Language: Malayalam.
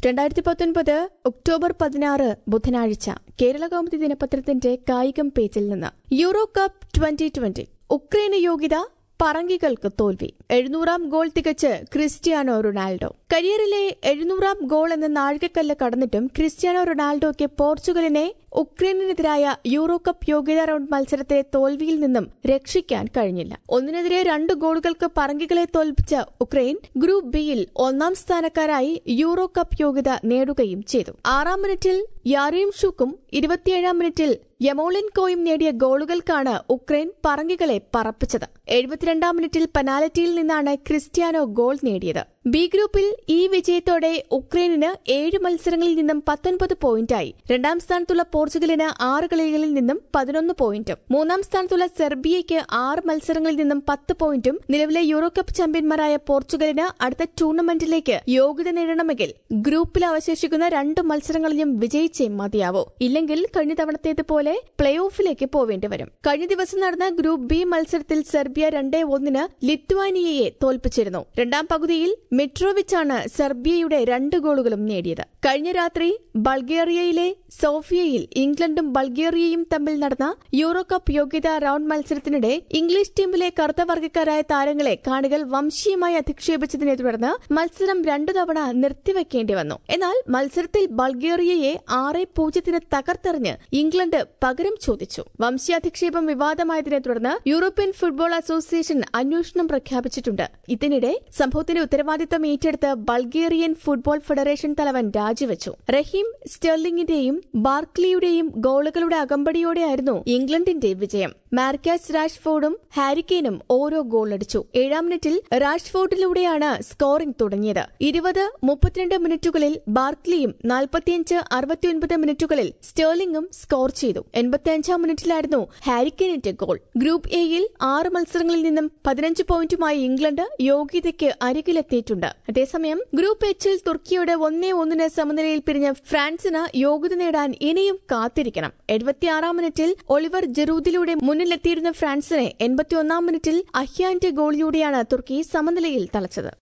രണ്ടായിരത്തി പത്തൊൻപത് ഒക്ടോബർ പതിനാറ് ബുധനാഴ്ച കേരള കൗമുദി ദിനപത്രത്തിന്റെ കായികം പേജിൽ നിന്ന് യൂറോ കപ്പ് ട്വന്റി ട്വന്റി ഉക്രൈന് യോഗ്യത പറങ്കികൾക്ക് തോൽവി എഴുന്നൂറാം ഗോൾ തികച്ച് ക്രിസ്ത്യാനോ റൊണാൾഡോ കരിയറിലെ എഴുന്നൂറാം ഗോൾ എന്ന നാഴികക്കല്ല് കടന്നിട്ടും ക്രിസ്ത്യാനോ റൊണാൾഡോയ്ക്ക് പോർച്ചുഗലിനെ ഉക്രൈനിനെതിരായ യൂറോ കപ്പ് യോഗ്യതാ റൌണ്ട് മത്സരത്തിലെ തോൽവിയിൽ നിന്നും രക്ഷിക്കാൻ കഴിഞ്ഞില്ല ഒന്നിനെതിരെ രണ്ട് ഗോളുകൾക്ക് പറങ്കികളെ തോൽപ്പിച്ച ഉക്രൈൻ ഗ്രൂപ്പ് ബിയിൽ ഒന്നാം സ്ഥാനക്കാരായി യൂറോ കപ്പ് യോഗ്യത നേടുകയും ചെയ്തു ആറാം മിനിറ്റിൽ യാറീം ഷൂക്കും ഇരുപത്തിയേഴാം മിനിറ്റിൽ യമോളിൻകോയും നേടിയ ഗോളുകൾക്കാണ് ഉക്രൈൻ പറങ്കികളെ പറപ്പിച്ചത് എഴുപത്തിരണ്ടാം മിനിറ്റിൽ പെനാൽറ്റിയിൽ നിന്നാണ് ക്രിസ്ത്യാനോ ഗോൾ നേടിയത് ബി ഗ്രൂപ്പിൽ ഈ വിജയത്തോടെ ഉക്രൈനിന് ഏഴ് മത്സരങ്ങളിൽ നിന്നും പത്തൊൻപത് പോയിന്റായി രണ്ടാം സ്ഥാനത്തുള്ള പോർച്ചുഗലിന് ആറ് കളികളിൽ നിന്നും പതിനൊന്ന് പോയിന്റും മൂന്നാം സ്ഥാനത്തുള്ള സെർബിയയ്ക്ക് ആറ് മത്സരങ്ങളിൽ നിന്നും പത്ത് പോയിന്റും നിലവിലെ യൂറോ കപ്പ് ചാമ്പ്യന്മാരായ പോർച്ചുഗലിന് അടുത്ത ടൂർണമെന്റിലേക്ക് യോഗ്യത നേടണമെങ്കിൽ ഗ്രൂപ്പിൽ അവശേഷിക്കുന്ന രണ്ട് മത്സരങ്ങളിലും വിജയിച്ചേ മതിയാവൂ ഇല്ലെങ്കിൽ കഴിഞ്ഞ തവണത്തേതുപോലെ പ്ലേ ഓഫിലേക്ക് പോവേണ്ടി വരും കഴിഞ്ഞ ദിവസം നടന്ന ഗ്രൂപ്പ് ബി മത്സരത്തിൽ സെർബിയ രണ്ടേ ഒന്നിന് ലിത്വാനിയയെ തോൽപ്പിച്ചിരുന്നു രണ്ടാം പകുതിയിൽ മിട്രോവിച്ചാണ് സെർബിയയുടെ രണ്ട് ഗോളുകളും നേടിയത് കഴിഞ്ഞ രാത്രി ബൾഗേറിയയിലെ സോഫിയയിൽ ഇംഗ്ലണ്ടും ബൾഗേറിയയും തമ്മിൽ നടന്ന യൂറോ കപ്പ് യോഗ്യതാ റൌണ്ട് മത്സരത്തിനിടെ ഇംഗ്ലീഷ് ടീമിലെ കറുത്ത വർഗ്ഗക്കാരായ താരങ്ങളെ കാണികൾ വംശീയമായി അധിക്ഷേപിച്ചതിനെ തുടർന്ന് മത്സരം രണ്ടു തവണ നിർത്തിവെക്കേണ്ടി വന്നു എന്നാൽ മത്സരത്തിൽ ബൾഗേറിയയെ ആറ് പൂജ്യത്തിന് തകർത്തെറിഞ്ഞ് ഇംഗ്ലണ്ട് പകരം ചോദിച്ചു വംശീയാധിക്ഷേപം വിവാദമായതിനെ തുടർന്ന് യൂറോപ്യൻ ഫുട്ബോൾ അസോസിയേഷൻ അന്വേഷണം പ്രഖ്യാപിച്ചിട്ടുണ്ട് ഇതിനിടെ സംഭവത്തിന്റെ ഉത്തരവാദിത്തം ഏറ്റെടുത്ത് ബൾഗേറിയൻ ഫുട്ബോൾ ഫെഡറേഷൻ തലവൻ രാജിവെച്ചു റഹീം സ്റ്റെർലിംഗിന്റെയും ബാർക്ലിയുടെയും ഗോളുകളുടെ അകമ്പടിയോടെയായിരുന്നു ഇംഗ്ലണ്ടിന്റെ വിജയം മാർക്കാസ് റാഷ്ഫോർഡും ഹാരിക്കെയിനും ഓരോ ഗോളടിച്ചു ഏഴാം മിനിറ്റിൽ റാഷ്ഫോർഡിലൂടെയാണ് സ്കോറിംഗ് തുടങ്ങിയത് ഇരുപത് മുപ്പത്തിരണ്ട് മിനിറ്റുകളിൽ ബാർക്ലിയും നാൽപ്പത്തിയഞ്ച് അറുപത്തിയൊൻപത് മിനിറ്റുകളിൽ സ്റ്റേർലിംഗും സ്കോർ ചെയ്തു എൺപത്തിയഞ്ചാം മിനിറ്റിലായിരുന്നു ഹാരിക്കെയിനിന്റെ ഗോൾ ഗ്രൂപ്പ് എയിൽ ആറ് മത്സരങ്ങളിൽ നിന്നും പതിനഞ്ച് പോയിന്റുമായി ഇംഗ്ലണ്ട് യോഗ്യതയ്ക്ക് അരികിലെത്തിയിട്ടുണ്ട് അതേസമയം ഗ്രൂപ്പ് എച്ചിൽ തുർക്കിയോട് ഒന്നേ ഒന്നിന് സമനിലയിൽ പിരിഞ്ഞ ഫ്രാൻസിന് യോഗ്യത നേടാൻ ഇനിയും കാത്തിരിക്കണം എഴുപത്തിയാറാം മിനിറ്റിൽ ഒളിവർ ജെറൂദിലൂടെ മുന്നിലെത്തിയിരുന്ന ഫ്രാൻസിനെ എൺപത്തിയൊന്നാം മിനിറ്റിൽ അഹ്യാന്റെ ഗോളിലൂടെയാണ് തുർക്കി സമനിലയിൽ തളച്ചത്